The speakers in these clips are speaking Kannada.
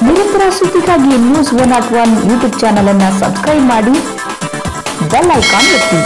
ನಿರಂತರ ಸುದ್ದಿಗಾಗಿ news one not one YouTube channel ಅನ್ನು ಸಬ್ಸ್ಕ್ರೈಬ್ ಮಾಡಿ ಬೆಲ್ ಐಕಾನ್ ಒತ್ತಿ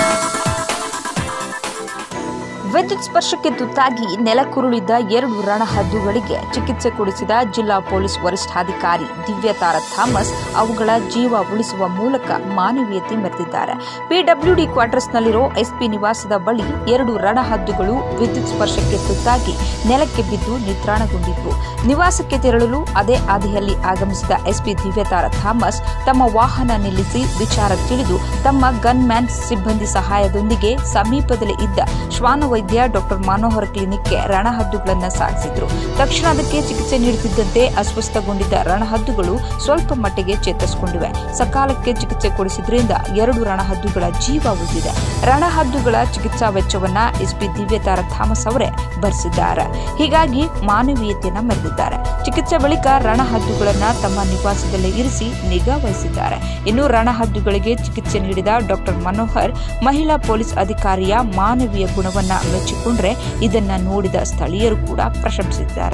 ವಿದ್ಯುತ್ ಸ್ಪರ್ಶಕ್ಕೆ ತುತ್ತಾಗಿ ನೆಲಕ್ಕುರುಳಿದ್ದ ಎರಡು ರಣಹದ್ದುಗಳಿಗೆ ಚಿಕಿತ್ಸೆ ಕೊಡಿಸಿದ ಜಿಲ್ಲಾ ಪೊಲೀಸ್ ವರಿಷ್ಠಾಧಿಕಾರಿ ದಿವ್ಯತಾರ ಥಾಮಸ್ ಅವುಗಳ ಜೀವ ಉಳಿಸುವ ಮೂಲಕ ಮಾನವೀಯತೆ ಮೆರೆದಿದ್ದಾರೆ ಪಿಡಬ್ಲ್ಯೂಡಿ ಕ್ವಾರ್ಟರ್ಸ್ನಲ್ಲಿರೋ ಎಸ್ಪಿ ನಿವಾಸದ ಬಳಿ ಎರಡು ರಣಹದ್ದುಗಳು ವಿದ್ಯುತ್ ಸ್ಪರ್ಶಕ್ಕೆ ತುತ್ತಾಗಿ ನೆಲಕ್ಕೆ ಬಿದ್ದು ನಿತ್ರಾಣಗೊಂಡಿದ್ವು ನಿವಾಸಕ್ಕೆ ತೆರಳಲು ಅದೇ ಹಾದಿಯಲ್ಲಿ ಆಗಮಿಸಿದ ಎಸ್ಪಿ ದಿವ್ಯತಾರ ಥಾಮಸ್ ತಮ್ಮ ವಾಹನ ನಿಲ್ಲಿಸಿ ವಿಚಾರ ತಿಳಿದು ತಮ್ಮ ಗನ್ಮ್ಯಾನ್ ಸಿಬ್ಬಂದಿ ಸಹಾಯದೊಂದಿಗೆ ಸಮೀಪದಲ್ಲೇ ಇದ್ದ ಶ್ವಾನವೈದ್ಯ ಡಾಕ್ಟರ್ ಮನೋಹರ್ ಕ್ಲಿನಿಕ್ಗೆ ರಣಹದ್ದುಗಳನ್ನು ಸಾಗಿಸಿದ್ರು ತಕ್ಷಣ ಅದಕ್ಕೆ ಚಿಕಿತ್ಸೆ ನೀಡುತ್ತಿದ್ದಂತೆ ಅಸ್ವಸ್ಥಗೊಂಡಿದ್ದ ರಣಹದ್ದುಗಳು ಸ್ವಲ್ಪ ಮಟ್ಟಿಗೆ ಚೇತರಿಸಿಕೊಂಡಿವೆ ಸಕಾಲಕ್ಕೆ ಚಿಕಿತ್ಸೆ ಕೊಡಿಸಿದ್ರಿಂದ ಎರಡು ರಣಹದ್ದುಗಳ ಜೀವ ಉಳಿದಿದೆ ರಣಹದ್ದುಗಳ ಚಿಕಿತ್ಸಾ ವೆಚ್ಚವನ್ನ ಎಸ್ಪಿ ದಿವ್ಯತಾರ ಥಾಮಸ್ ಅವರೇ ಭರಿಸಿದ್ದಾರೆ ಹೀಗಾಗಿ ಮಾನವೀಯತೆಯನ್ನ ಮೆರೆದಿದ್ದಾರೆ ಚಿಕಿತ್ಸೆ ಬಳಿಕ ರಣಹದ್ದುಗಳನ್ನ ತಮ್ಮ ನಿವಾಸದಲ್ಲೇ ಇರಿಸಿ ನಿಗಾ ವಹಿಸಿದ್ದಾರೆ ಇನ್ನು ರಣಹದ್ದುಗಳಿಗೆ ಚಿಕಿತ್ಸೆ ನೀಡಿದ ಡಾಕ್ಟರ್ ಮನೋಹರ್ ಮಹಿಳಾ ಪೊಲೀಸ್ ಅಧಿಕಾರಿಯ ಮಾನವೀಯ ಗುಣವನ್ನ ಮೆಚ್ಚಿಕೊಂಡ್ರೆ ಇದನ್ನ ನೋಡಿದ ಸ್ಥಳೀಯರು ಕೂಡ ಪ್ರಶಂಸಿಸಿದ್ದಾರೆ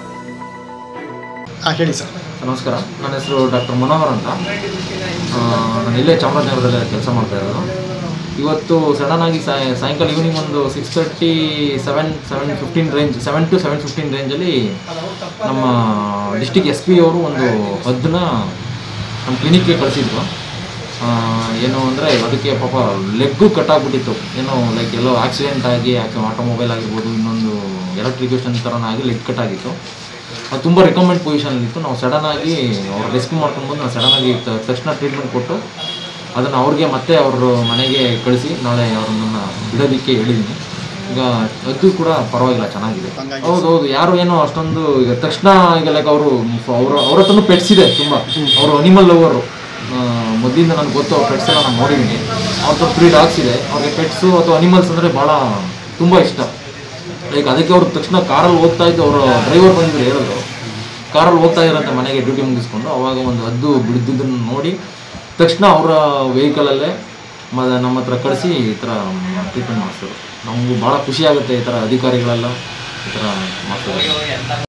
ಹಾಂ ಹೇಳಿ ಸರ್ ನಮಸ್ಕಾರ ನನ್ನ ಹೆಸರು ಡಾಕ್ಟರ್ ಮನೋಹರ್ ಅಂತ ಆ, ನಾನು ಇಲ್ಲೇ ಚಾಮರಾಜನಗರದಲ್ಲೇ ಕೆಲಸ ಮಾಡ್ತಾ ಇರೋದು ಇವತ್ತು ಸಡನ್ನಾಗಿ ಸಾಯ ಸಾಯಂಕಾಲ ಈವ್ನಿಂಗ್ ಒಂದು six thirty seven seven fifteen range seven to seven fifteen ರೇಂಜಲ್ಲಿ ನಮ್ಮ ಡಿಸ್ಟಿಕ್ ಎಸ್ ಪಿ ಅವರು ಒಂದು ಹದ್ದನ್ನ ನಮ್ಮ ಕ್ಲಿನಿಕ್ಗೆ ಕಳಿಸಿದ್ರು ಆ, ಏನು ಅಂದರೆ ಅದಕ್ಕೆ ಪಾಪ ಲೆಗ್ಗು ಕಟ್ಟಾಗ್ಬಿಟ್ಟಿತ್ತು ಏನೋ ಲೈಕ್ ಎಲ್ಲೋ ಆಕ್ಸಿಡೆಂಟ್ ಆಗಿ ಆಟೋಮೊಬೈಲ್ ಆಗಿರ್ಬೋದು ಇನ್ನೊಂದು ಎಲೆಕ್ಟ್ರಿಕೇಷನ್ ಥರನಾಗಿ ಲೆಗ್ ಕಟ್ಟಾಗಿತ್ತು ಅದು ತುಂಬ ರಿಕಮೆಂಡ್ ಪೊಸಿಷನಲ್ಲಿತ್ತು ನಾವು ಸಡನ್ನಾಗಿ ಅವ್ರು ರೆಸ್ಕ್ಯೂ ಮಾಡ್ಕೊಂಡು ಬಂದು ನಾವು ಸಡನ್ನಾಗಿ ತ- ತಕ್ಷಣ ಟ್ರೀಟ್ಮೆಂಟ್ ಕೊಟ್ಟು ಅದನ್ನು ಅವ್ರಿಗೆ ಮತ್ತೆ ಅವ್ರ ಮನೆಗೆ ಕಳಿಸಿ ನಾಳೆ ಅವ್ರನ್ನ ಬಿಡೋದಕ್ಕೆ ಹೇಳಿದ್ದೀನಿ ಈಗ ಅದು ಕೂಡ ಪರವಾಗಿಲ್ಲ ಚೆನ್ನಾಗಿದೆ ಹೌದು ಹೌದು ಯಾರು ಏನೋ ಅಷ್ಟೊಂದು ಈಗ ತಕ್ಷಣ ಈಗ ಲೈಕ್ ಅವರು ಅವ್ರ ಅವ್ರ ಹತ್ರನೂ ಪೆಟ್ಸ್ ಇದೆ ತುಂಬ ಅವರು ಅನಿಮಲ್ ಲವರು ಮೊದಲಿಂದ ನನಗೆ ಗೊತ್ತು ಅವ್ರ ಪೆಟ್ಸ್ ಎಲ್ಲ ನಾನು ನೋಡಿದ್ದೀನಿ ಅವ್ರ ಹತ್ರ ತ್ರೀ ಡಾಗ್ಸ್ ಇದೆ ಅವ್ರಿಗೆ ಪೆಟ್ಸು ಅಥವಾ ಅನಿಮಲ್ಸ್ ಅಂದರೆ ಭಾಳ ತುಂಬ ಇಷ್ಟ ಲೈಕ್ ಅದಕ್ಕೆ ಅವ್ರು ತಕ್ಷಣ ಕಾರಲ್ಲಿ ಹೋಗ್ತಾ ಇದ್ದು ಅವರ ಡ್ರೈವರ್ ಬಂದಿದ್ರು ಹೇಳಿದ್ರು ಕಾರಲ್ಲಿ ಹೋಗ್ತಾ ಇರೋಂಥ ಮನೆಗೆ ಡ್ಯೂಟಿ ಮುಗಿಸ್ಕೊಂಡು ಅವಾಗ ಒಂದು ಹದ್ದು ಬಿಡ್ದಿದ್ದನ್ನು ನೋಡಿ ತಕ್ಷಣ ಅವರ ವೆಹಿಕಲಲ್ಲೇ ಮ ನಮ್ಮ ಹತ್ರ ಕಳಿಸಿ ಈ ಥರ ಟ್ರೀಟ್ಮೆಂಟ್ ಮಾಡಿಸಿದ್ರು ನಮಗೂ ಭಾಳ ಖುಷಿ ಆಗುತ್ತೆ ಈ ಥರ ಅಧಿಕಾರಿಗಳೆಲ್ಲ ಈ ಥರ ಮಾಡ್ತಾರೆ